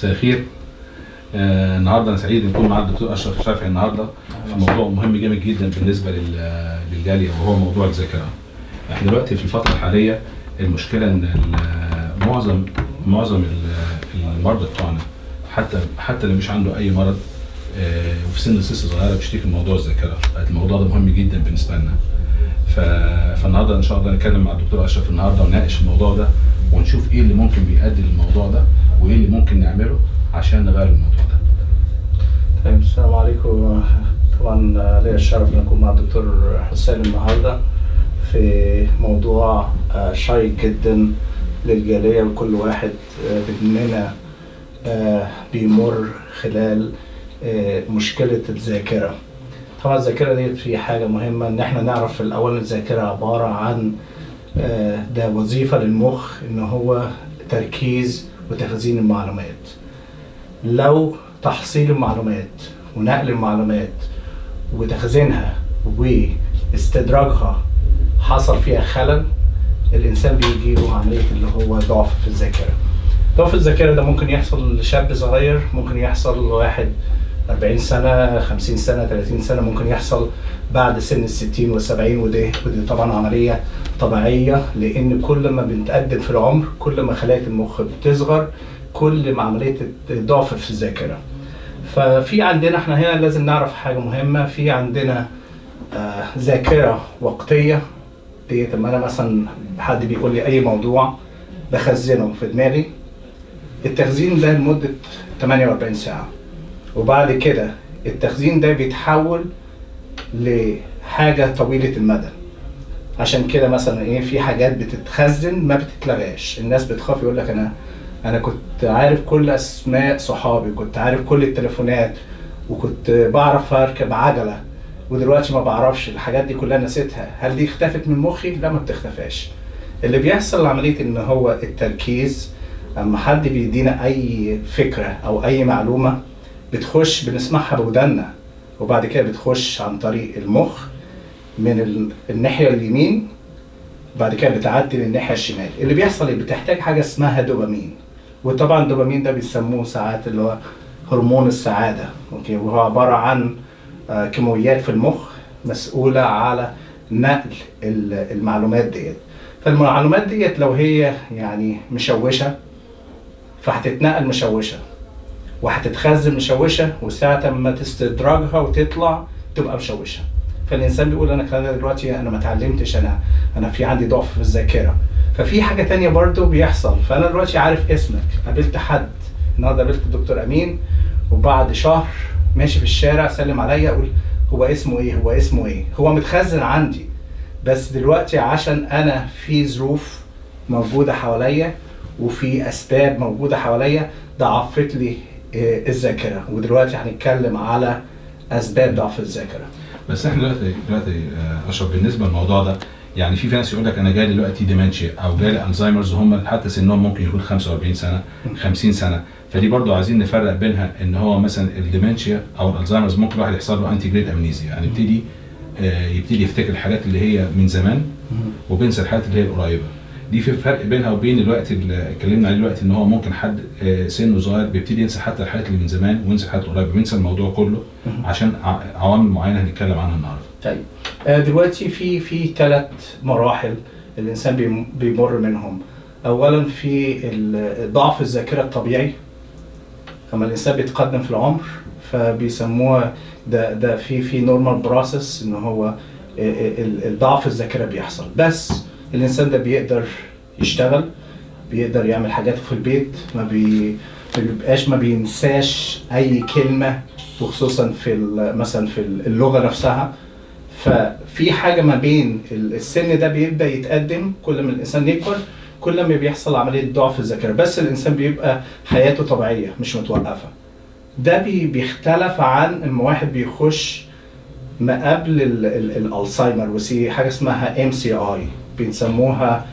مساء الخير آه النهارده انا سعيد ان يكون معانا الدكتور اشرف شافعي النهارده في موضوع مهم جامد جدا بالنسبه لل- للجاليه وهو موضوع الذاكره. احنا دلوقتي في الفتره الحاليه المشكله ان ال- معظم معظم ال- المرضى بتوعنا حتى حتى اللي مش عنده اي مرض آه، وفي سن لسه صغيره بيشتكي من موضوع الذاكره بقت الموضوع ده مهم جدا بالنسبه لنا. ف... فالنهارده ان شاء الله نتكلم مع الدكتور اشرف النهارده ونناقش الموضوع ده ونشوف ايه اللي ممكن بيؤدي للموضوع ده وايه اللي ممكن نعمله عشان نغير الموضوع ده. طيب السلام عليكم طبعا ليا الشرف ان اكون مع الدكتور حسام النهارده في موضوع آه، شيق جدا للجاليه وكل واحد آه، مننا آه، بيمر خلال آه، مشكله الذاكره. طبعا الذاكره دي في حاجه مهمه ان احنا نعرف في الاول الذاكره عباره عن آه، ده وظيفه للمخ ان هو تركيز وتخزين المعلومات. لو تحصيل المعلومات ونقل المعلومات وتخزينها واستدراجها حصل فيها خلل الانسان بيجي له عمليه اللي هو ضعف في الذاكره ضعف الذاكره ده ممكن يحصل لشاب صغير ممكن يحصل لواحد 40 سنه 50 سنه 30 سنه ممكن يحصل بعد سن ال 60 وال 70 ودي ودي طبعا عمليه طبيعيه لان كل ما بنتقدم في العمر كل ما خلايا المخ بتصغر كل ما عمليه ضعف في الذاكره ففي عندنا احنا هنا لازم نعرف حاجه مهمه في عندنا آه، ذاكره وقتيه ديت لما انا مثلا حد بيقول لي اي موضوع بخزنه في دماغي التخزين ده لمده 48 ساعه وبعد كده التخزين ده بيتحول لحاجه طويله المدى عشان كده مثلا ايه في حاجات بتتخزن ما بتتلغاش الناس بتخاف يقول لك انا انا كنت عارف كل اسماء صحابي كنت عارف كل التليفونات وكنت بعرف اركب عجله ودلوقتي ما بعرفش الحاجات دي كلها نسيتها هل دي اختفت من مخي لا ما بتختفاش اللي بيحصل عمليه ان هو التركيز اما حد بيدينا اي فكره او اي معلومه بتخش بنسمعها بودنا وبعد كده بتخش عن طريق المخ من ال- الناحيه اليمين بعد كده بتعدي للناحيه الشمال اللي بيحصل ايه بتحتاج حاجه اسمها دوبامين وطبعا الدوبامين ده بيسموه ساعات اللي هو هرمون السعاده اوكي وهو عباره عن آه، كيماويات في المخ مسؤوله على نقل ال- المعلومات ديت فالمعلومات ديت لو هي يعني مشوشه فهتتنقل مشوشه وهتتخزن مشوشه وساعة ما تستدرجها وتطلع تبقى مشوشه فالانسان بيقول انا كده دلوقتي انا ما اتعلمتش انا انا في عندي ضعف في الذاكره ففي حاجه تانية برضو بيحصل فانا دلوقتي عارف اسمك قابلت حد النهارده قابلت الدكتور امين وبعد شهر ماشي في الشارع سلم عليا اقول هو اسمه ايه هو اسمه ايه هو متخزن عندي بس دلوقتي عشان انا في ظروف موجوده حواليا وفي اسباب موجوده حواليا ضعفت لي آه، الذاكره ودلوقتي هنتكلم على اسباب ضعف الذاكره بس احنا دلوقتي دلوقتي آه، اشرف بالنسبه للموضوع ده يعني في ناس يقول لك انا جالي دلوقتي ديمنشيا او جالي الزهايمرز وهم حتى سنهم ممكن يكون 45 سنه 50 سنه فدي برضو عايزين نفرق بينها ان هو مثلا الديمنشيا او الزهايمرز ممكن الواحد يحصل له انتي جريد امنيزيا يعني يبتدي آه، يبتدي يفتكر الحاجات اللي هي من زمان وبينسى الحاجات اللي هي القريبه دي في فرق بينها وبين الوقت اللي اتكلمنا عليه دلوقتي ان هو ممكن حد آه، سنه صغير بيبتدي ينسى حتى الحاجات اللي من زمان وينسى الحاجات القريبه بينسى الموضوع كله عشان ع- عوامل معينه هنتكلم عنها النهارده طيب آه، دلوقتي في في ثلاث مراحل الانسان بيم- بيمر منهم اولا في ال- ضعف الذاكره الطبيعي لما الانسان بيتقدم في العمر فبيسموها ده ده في في نورمال بروسيس ان هو آه، آه، ال- الضعف الذاكره بيحصل بس الانسان ده بيقدر يشتغل بيقدر يعمل حاجاته في البيت ما بي ما بيبقاش ما بينساش اي كلمه وخصوصا في ال- مثلا في اللغه نفسها ففي حاجه ما بين ال- السن ده بيبدا يتقدم كل ما الانسان يكبر كل ما بيحصل عمليه ضعف الذاكره بس الانسان بيبقى حياته طبيعيه مش متوقفه ده بي بيختلف عن اما واحد بيخش ما قبل ال- ال- الالزهايمر وسي حاجه اسمها ام سي اي بيسموها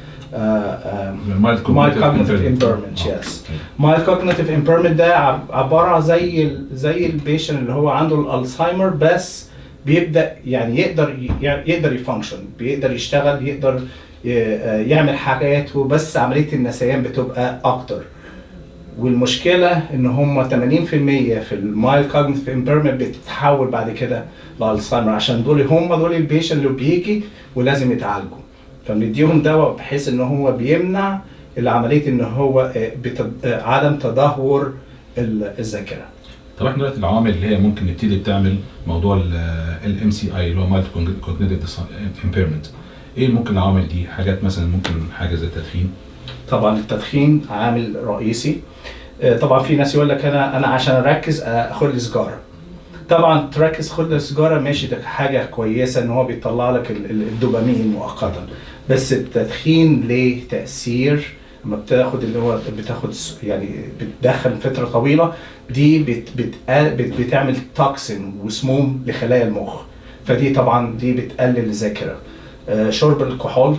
مايلد mild cognitive impairment yes mild cognitive impairment ده عب- عباره زي ال زي البيشن اللي هو عنده الالزهايمر بس بيبدا يعني يقدر ي- يقدر يفانكشن بيقدر يشتغل يقدر ي- آه، يعمل حاجاته بس عمليه النسيان بتبقى اكتر والمشكله ان هم 80% في المايل كوجنيتيف امبيرمنت بتتحول بعد كده لالزهايمر عشان دول هم دول البيشن اللي بيجي ولازم يتعالجوا فبنديهم دواء بحيث ان هو بيمنع العمليه ان هو آه، بت- آه، عدم تدهور ال- الذاكره طب احنا دلوقتي العوامل اللي هي ممكن نبتدي بتعمل موضوع الام سي اي اللي هو مالتي كوجنيتيف امبيرمنت ايه ممكن العوامل دي حاجات مثلا ممكن حاجه زي التدخين طبعا التدخين عامل رئيسي آه، طبعا في ناس يقول لك انا انا عشان اركز آه، اخد لي سيجاره طبعا تركز خد لي سيجاره ماشي ده حاجه كويسه ان هو بيطلع لك ال- ال- الدوبامين مؤقتا بس التدخين ليه تاثير لما بتاخد اللي هو بتاخد س- يعني بتدخن فتره طويله دي بت بت بت بتعمل توكسين وسموم لخلايا المخ فدي طبعا دي بتقلل الذاكره آه، شرب الكحول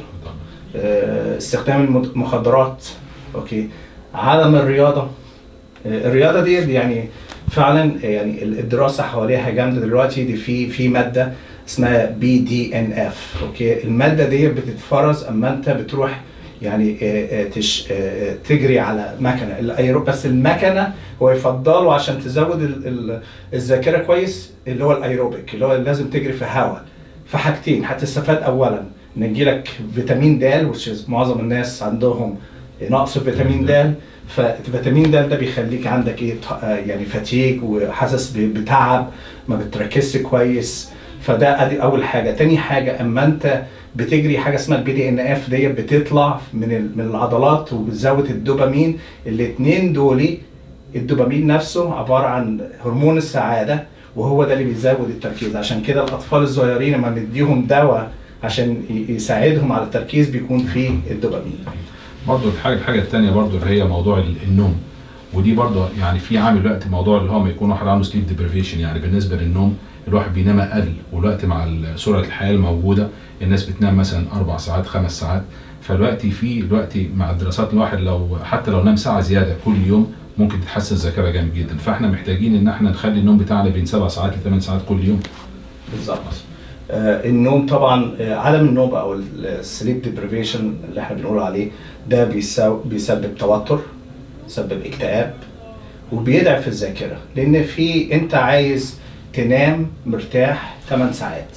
آه، استخدام المد- المخدرات اوكي عدم الرياضه آه، الرياضه دي يعني فعلا يعني ال- الدراسه حواليها جامده دلوقتي دي في في ماده اسمها بي دي ان اف اوكي الماده دي بتتفرز اما انت بتروح يعني آه، آه، تش آه، آه، تجري على مكنه الايرو بس المكنه هو يفضلوا عشان تزود ال- ال- الذاكره كويس اللي هو الايروبيك اللي هو لازم تجري في هواء فحاجتين هتستفاد اولا ان يجيلك فيتامين د which is معظم الناس عندهم نقص في فيتامين د ففيتامين د ده بيخليك عندك ايه ط- آه يعني فتيج وحاسس ب- بتعب ما بتركزش كويس فده ادي اول حاجه تاني حاجه اما انت بتجري حاجه اسمها البي دي ان اف دي بتطلع من ال- من العضلات وبتزود الدوبامين الاثنين دول الدوبامين نفسه عباره عن هرمون السعاده وهو ده اللي بيزود التركيز عشان كده الاطفال الصغيرين لما نديهم دواء عشان ي- يساعدهم على التركيز بيكون فيه الدوبامين برضو الحاجه الحاجه الثانيه برضو اللي هي موضوع ال- النوم ودي برضو يعني في عامل وقت موضوع اللي هو ما يكون واحد عنده سليب ديبريفيشن يعني بالنسبه للنوم الواحد بينام اقل والوقت مع ال- سرعه الحياه الموجوده الناس بتنام مثلا اربع ساعات خمس ساعات فالوقت في دلوقتي مع الدراسات الواحد لو حتى لو نام ساعه زياده كل يوم ممكن تتحسن الذاكره جامد جدا فاحنا محتاجين ان احنا نخلي النوم بتاعنا بين سبع ساعات لثمان ساعات كل يوم بالظبط آه، النوم طبعا آه، عدم النوم او السليب ديبريفيشن اللي احنا بنقول عليه ده بيساو- بيسبب توتر بيسبب اكتئاب وبيضعف الذاكره لان في انت عايز تنام مرتاح 8 ساعات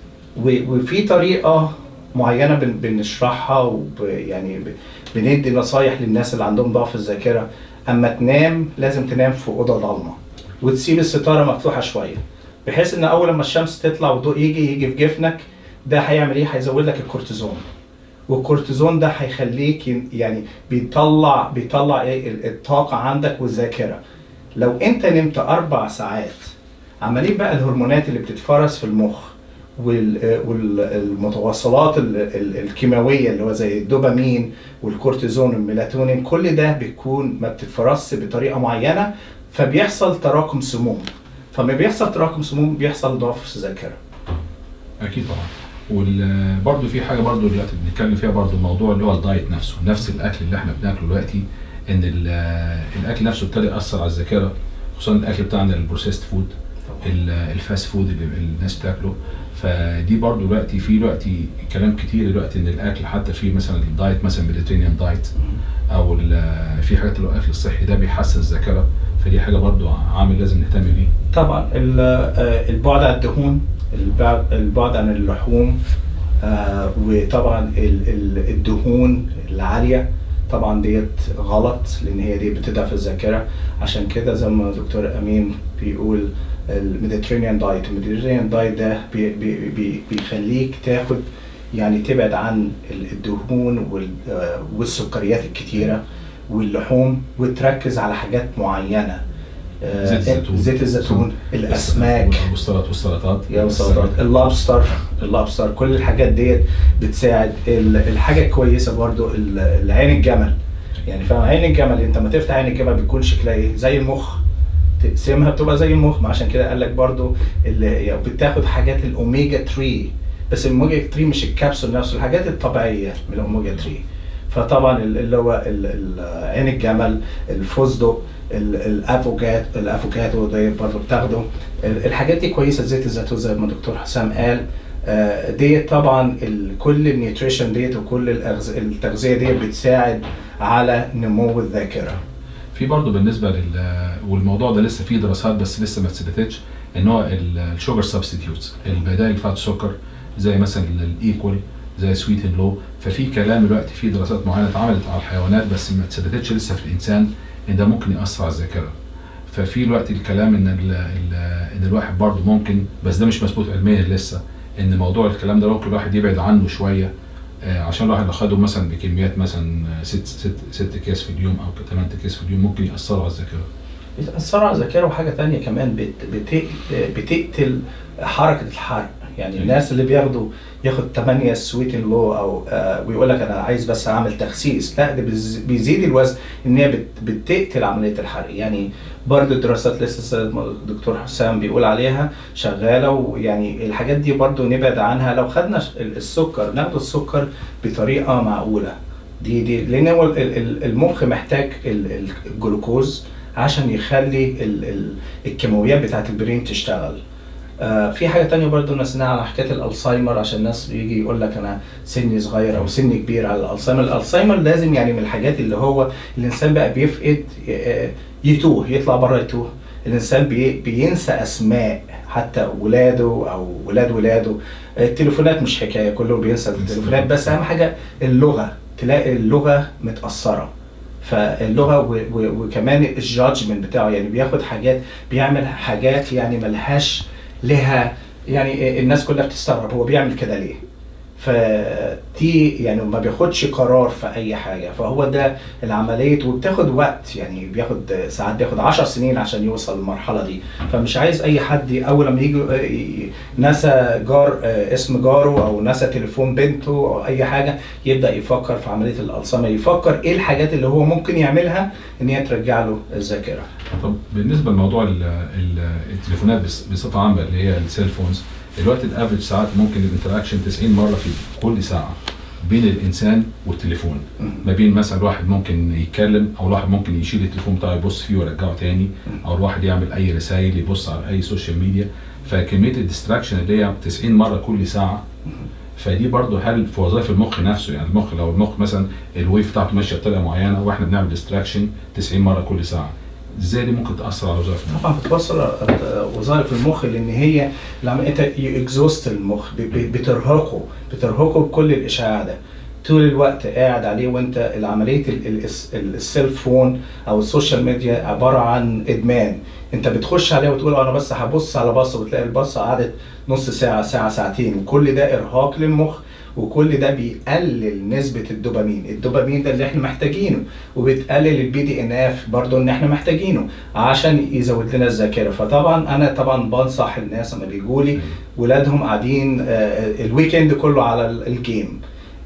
و- وفي طريقه معينه بن- بنشرحها وب يعني ب- بندي نصايح للناس اللي عندهم ضعف الذاكره اما تنام لازم تنام في اوضه ضلمه وتسيب الستاره مفتوحه شويه بحيث ان اول لما الشمس تطلع والضوء يجي يجي في جفنك ده هيعمل ايه هيزود لك الكورتيزون والكورتيزون ده هيخليك ين- يعني بيطلع بيطلع ايه ال- الطاقه عندك والذاكره لو انت نمت اربع ساعات عمالين بقى الهرمونات اللي بتتفرز في المخ والمتواصلات الكيماويه اللي هو زي الدوبامين والكورتيزون والميلاتونين كل ده بيكون ما بتتفرزش بطريقه معينه فبيحصل تراكم سموم فما بيحصل تراكم سموم بيحصل ضعف في الذاكره اكيد طبعا وبرضه في حاجه برضه دلوقتي بنتكلم فيها برضه الموضوع اللي هو الدايت نفسه نفس الاكل اللي احنا بناكله دلوقتي ان ال- الاكل نفسه ابتدى ياثر على الذاكره خصوصا الاكل بتاعنا البروسيسد فود ال- الفاست فود اللي الناس بتاكله فدي برضه دلوقتي في دلوقتي كلام كتير دلوقتي ان الاكل حتى في مثلا الدايت مثلا ميديترينيان دايت او ال- في حاجات اللي هو الاكل الصحي ده بيحسن الذاكره فدي حاجه برضه عامل لازم نهتم بيه طبعا ال- آه، البعد عن الدهون البعد البعد عن اللحوم آه، وطبعا ال- ال- الدهون العاليه طبعا ديت غلط لان هي دي بتضعف الذاكره عشان كده زي ما دكتور امين بيقول الميديترينيان دايت الميديترينيان دايت ده بي بي بي بيخليك تاخد يعني تبعد عن ال- الدهون وال- آه، والسكريات الكتيره واللحوم وتركز على حاجات معينه آه، زيت الزيتون. زيت الزيتون الاسماك والسلطات والسلطات يا وسلطات اللابستر اللابستر كل الحاجات ديت بتساعد ال- الحاجه الكويسه برضو ال- العين الجمل يعني فاهم عين الجمل انت ما تفتح عين الجمل بيكون شكلها ايه زي المخ تقسمها بتبقى زي المخ ما عشان كده قال لك برضو ال- يعني بتاخد حاجات الاوميجا 3 بس الاوميجا 3 مش الكبسول نفسه الحاجات الطبيعيه من الاوميجا 3 فطبعا ال- اللي هو ال- ال- عين الجمل الفستق ال- الافوكات الافوكاتو ده برضه بتاخده ال- الحاجات دي كويسه زيت الزيتون زي ما دكتور حسام قال آه، ديت طبعا ال- كل النيوتريشن ديت وكل الأغذ- التغذيه ديت بتساعد على نمو الذاكره في برضه بالنسبه لل والموضوع ده لسه فيه دراسات بس لسه ما اتثبتتش ان هو الشوجر سبستيتيوتس البدائل بتاعت السكر زي مثلا الايكوال زي سويت اند لو ففي كلام دلوقتي في دراسات معينه اتعملت على الحيوانات بس ما اتثبتتش لسه في الانسان ان ده ممكن ياثر على الذاكره ففي الوقت الكلام ان ال ال ان الواحد برضه ممكن بس ده مش مثبوت علميا لسه ان موضوع الكلام ده ممكن الواحد يبعد عنه شويه آه، عشان الواحد لو خده مثلا بكميات مثلا آه، ست ست ست اكياس في اليوم او ثمان اكياس في اليوم ممكن ياثروا على الذاكره بتأثر على الذاكرة وحاجة تانية كمان بت... بت... بتقتل حركة الحرق يعني أيوة. الناس اللي بياخدوا ياخد 8 سويت لو او آه ويقول لك انا عايز بس اعمل تخسيس لا ده بيز- بيزيد الوزن ان هي بت... بتقتل عملية الحرق يعني برضه الدراسات لسه الدكتور حسام بيقول عليها شغالة ويعني الحاجات دي برضه نبعد عنها لو خدنا ش- السكر ناخد السكر بطريقة معقولة دي دي لان هو ال- ال- المخ محتاج ال- ال- الجلوكوز عشان يخلي ال ال الكيماويات بتاعت البرين تشتغل آه في حاجه تانية برضو نسيناها على حكايه الالزهايمر عشان الناس يجي يقول لك انا سني صغير او سني كبير على الالزهايمر الالزهايمر لازم يعني من الحاجات اللي هو الانسان بقى بيفقد آه، يتوه يطلع بره يتوه الانسان بي بينسى اسماء حتى ولاده او ولاد ولاده التليفونات مش حكايه كله بينسى التليفونات بس اهم حاجه اللغه تلاقي اللغه متاثره فاللغه و- و- وكمان الجادجمنت بتاعه يعني بياخد حاجات بيعمل حاجات يعني ملهاش لها يعني الناس كلها بتستغرب هو بيعمل كده ليه فدي يعني ما بياخدش قرار في اي حاجه فهو ده العمليه وبتاخد وقت يعني بياخد ساعات بياخد 10 سنين عشان يوصل للمرحله دي فمش عايز اي حد اول لما يجي ي- نسى جار اسم جاره او نسى تليفون بنته او اي حاجه يبدا يفكر في عمليه الالزهايمر يفكر ايه الحاجات اللي هو ممكن يعملها ان هي ترجع له الذاكره طب بالنسبه لموضوع ال- ال- التليفونات بس- بصفه عامه اللي هي السيل فونز الوقت الافريج ساعات ممكن الانتراكشن 90 مره في كل ساعه بين الانسان والتليفون ما بين مثلا الواحد ممكن يتكلم او الواحد ممكن يشيل التليفون بتاعه يبص فيه ويرجعه تاني او الواحد يعمل اي رسائل يبص على اي سوشيال ميديا فكميه الديستراكشن اللي هي 90 مره كل ساعه فدي برضه هل في وظائف المخ نفسه يعني المخ لو المخ مثلا الويف بتاعته ماشيه بطريقه معينه واحنا بنعمل ديستراكشن 90 مره كل ساعه ازاي دي ممكن تاثر على وظائف المخ؟ طبعا بتوصل وظائف المخ لان هي لما انت اكزوست المخ ب- ب- بترهقه بترهقه بكل الاشعاع ده طول الوقت قاعد عليه وانت العمليه ال- ال- الس- ال- السيل فون او السوشيال ميديا عباره عن ادمان انت بتخش عليها وتقول انا بس هبص على بصه وتلاقي البصه قعدت نص ساعه ساعه ساعتين وكل ده ارهاق للمخ وكل ده بيقلل نسبة الدوبامين الدوبامين ده اللي احنا محتاجينه وبتقلل البي دي ان اف برضه ان احنا محتاجينه عشان يزود لنا الذاكرة فطبعا انا طبعا بنصح الناس لما بيجوا لي ولادهم قاعدين آه، الويكند كله على ال- الجيم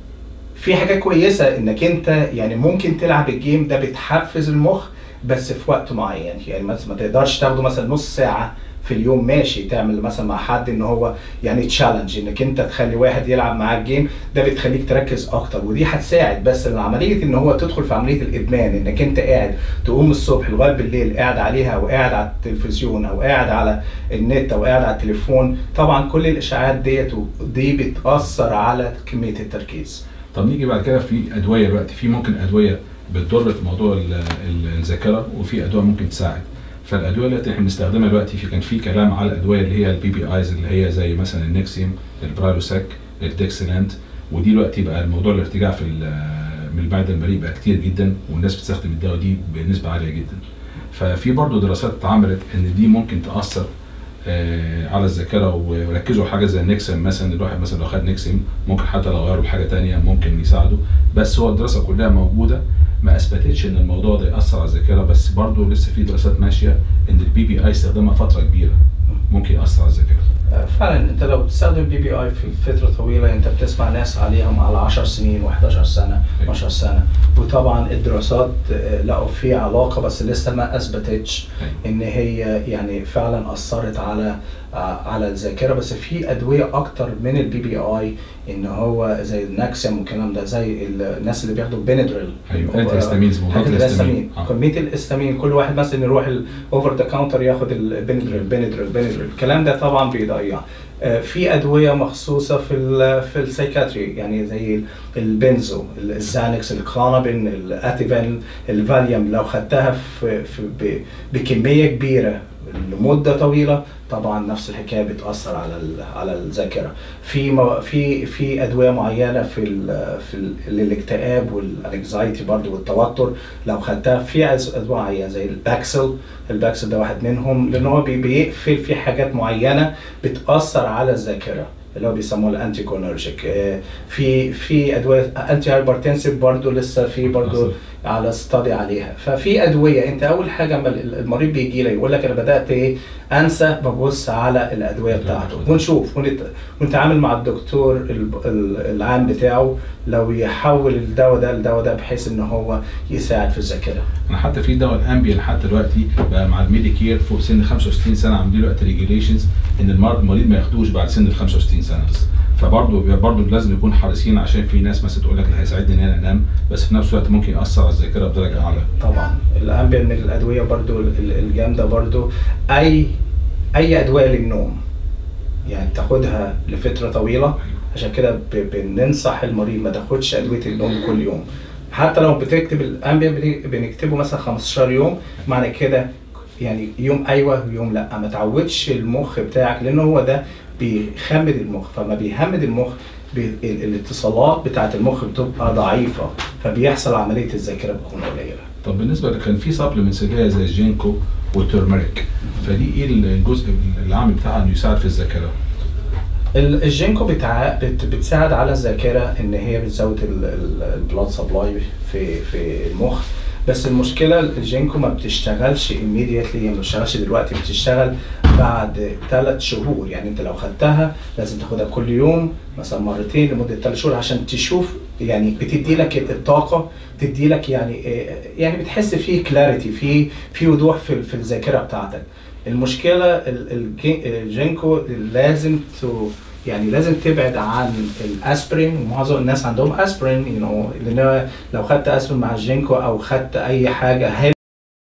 في حاجة كويسة انك انت يعني ممكن تلعب الجيم ده بتحفز المخ بس في وقت معين يعني مثلا ما تقدرش تاخده مثلا نص ساعة في اليوم ماشي تعمل مثلا مع حد ان هو يعني تشالنج انك انت تخلي واحد يلعب معاك جيم ده بتخليك تركز اكتر ودي هتساعد بس العمليه ان هو تدخل في عمليه الادمان انك انت قاعد تقوم الصبح لغايه بالليل قاعد عليها او قاعد على التلفزيون او قاعد على النت او قاعد على التليفون طبعا كل الاشاعات ديت دي بتاثر على كميه التركيز طب نيجي بعد كده في ادويه دلوقتي في ممكن ادويه بتضر في موضوع ال- ال- الذاكره وفي ادويه ممكن تساعد فالادويه اللي احنا بنستخدمها دلوقتي في كان في كلام على الادويه اللي هي البي بي ايز اللي هي زي مثلا النكسيوم البرايلوساك الديكسلانت ودي دلوقتي بقى الموضوع الارتجاع في ال- من المعده المريء بقى كتير جدا والناس بتستخدم الدواء دي بنسبه عاليه جدا ففي برضه دراسات اتعملت ان دي ممكن تاثر آه، على الذاكره وركزوا حاجه زي النكسم مثلا الواحد مثلا لو خد نكسم ممكن حتى لو غيره لحاجه تانية ممكن يساعده بس هو الدراسه كلها موجوده ما اثبتتش ان الموضوع ده ياثر على الذاكره بس برضه لسه في دراسات ماشيه ان البي بي اي استخدامها فتره كبيره ممكن ياثر على الذاكره فعلا انت لو بتستخدم بي بي اي في فتره طويله انت بتسمع ناس عليهم على 10 سنين و11 سنه 12 سنه وطبعا الدراسات آه، لقوا في علاقه بس لسه ما اثبتتش ان هي يعني فعلا اثرت على آه، على الذاكره بس في ادويه اكتر من البي بي اي ان هو زي النكسم والكلام ده زي الناس اللي بياخدوا بنادريل ايوه انتي هيستامينز حاجه مضاد الهستامين للهستامين آه. كميه الهستامين كل واحد مثلا يروح الاوفر ذا كاونتر ياخد البنادريل بنادريل بنادريل الكلام ده طبعا بيضيع آه، في ادويه مخصوصه في ال في السايكاتري يعني زي البنزو الزانكس الكلونابين الاتيفان الفاليوم لو خدتها في, في ب- بكميه كبيره لمده طويله طبعا نفس الحكايه بتاثر على ال- على الذاكره في مو- في في ادويه معينه في ال في ال للاكتئاب والانكزايتي برضو والتوتر لو خدتها في أز- ادويه معينه زي الباكسل الباكسل ده واحد منهم لان هو بي- بيقفل في حاجات معينه بتاثر على الذاكره اللي هو بيسموه الانتي كونرجيك في في ادويه انتي هايبرتنسيف برضو لسه في برضو مثلاً. على ستادي عليها ففي ادويه انت اول حاجه اما المريض بيجي لك يقول لك انا بدات ايه انسى ببص على الادويه بتاعته ونشوف ونت- ونتعامل مع الدكتور ال- ال- العام بتاعه لو يحول الدواء ده للدواء ده بحيث ان هو يساعد في الذاكره انا حتى في دواء الامبيا لحد دلوقتي بقى مع الميديكير فوق سن 65 سنه عاملين له ريجيليشنز ان المر- المريض ما ياخدوش بعد سن ال 65 سنه فبرضه برضه لازم نكون حريصين عشان في ناس مثلا تقول لك لا هيساعدني ان انا انام بس في نفس الوقت ممكن ياثر على الذاكره بدرجه اعلى طبعا الامبير من الادويه برضو ال- ال- الجامده برضو اي اي ادويه للنوم يعني تاخدها لفتره طويله عشان كده ب- بننصح المريض ما تاخدش ادويه النوم كل يوم حتى لو بتكتب الامبير بن- بنكتبه مثلا 15 يوم معنى كده يعني يوم ايوه ويوم لا ما تعودش المخ بتاعك لان هو ده بيخمد المخ فما بيهمد المخ بي- ال- الاتصالات بتاعت المخ بتبقى ضعيفه فبيحصل عمليه الذاكره بتكون قليله طب بالنسبه كان في سبلمنتس اللي هي زي الجينكو والترمريك فدي ايه الجزء العام بتاعها انه يساعد في الذاكره؟ ال- الجينكو بتع... بت... بتساعد على الذاكره ان هي بتزود البلاد سبلاي في في المخ بس المشكله الجينكو ما بتشتغلش immediately يعني ما بتشتغلش دلوقتي بتشتغل بعد ثلاث شهور يعني انت لو خدتها لازم تاخدها كل يوم مثلا مرتين لمده ثلاث شهور عشان تشوف يعني بتدي لك الطاقه بتدي لك يعني يعني بتحس فيه كلاريتي في في وضوح في في الذاكره بتاعتك المشكله ال- الجي- الجينكو لازم تو يعني لازم تبعد عن الاسبرين ومعظم الناس عندهم اسبرين يو نو لان لو خدت اسبرين مع الجينكو او خدت اي حاجه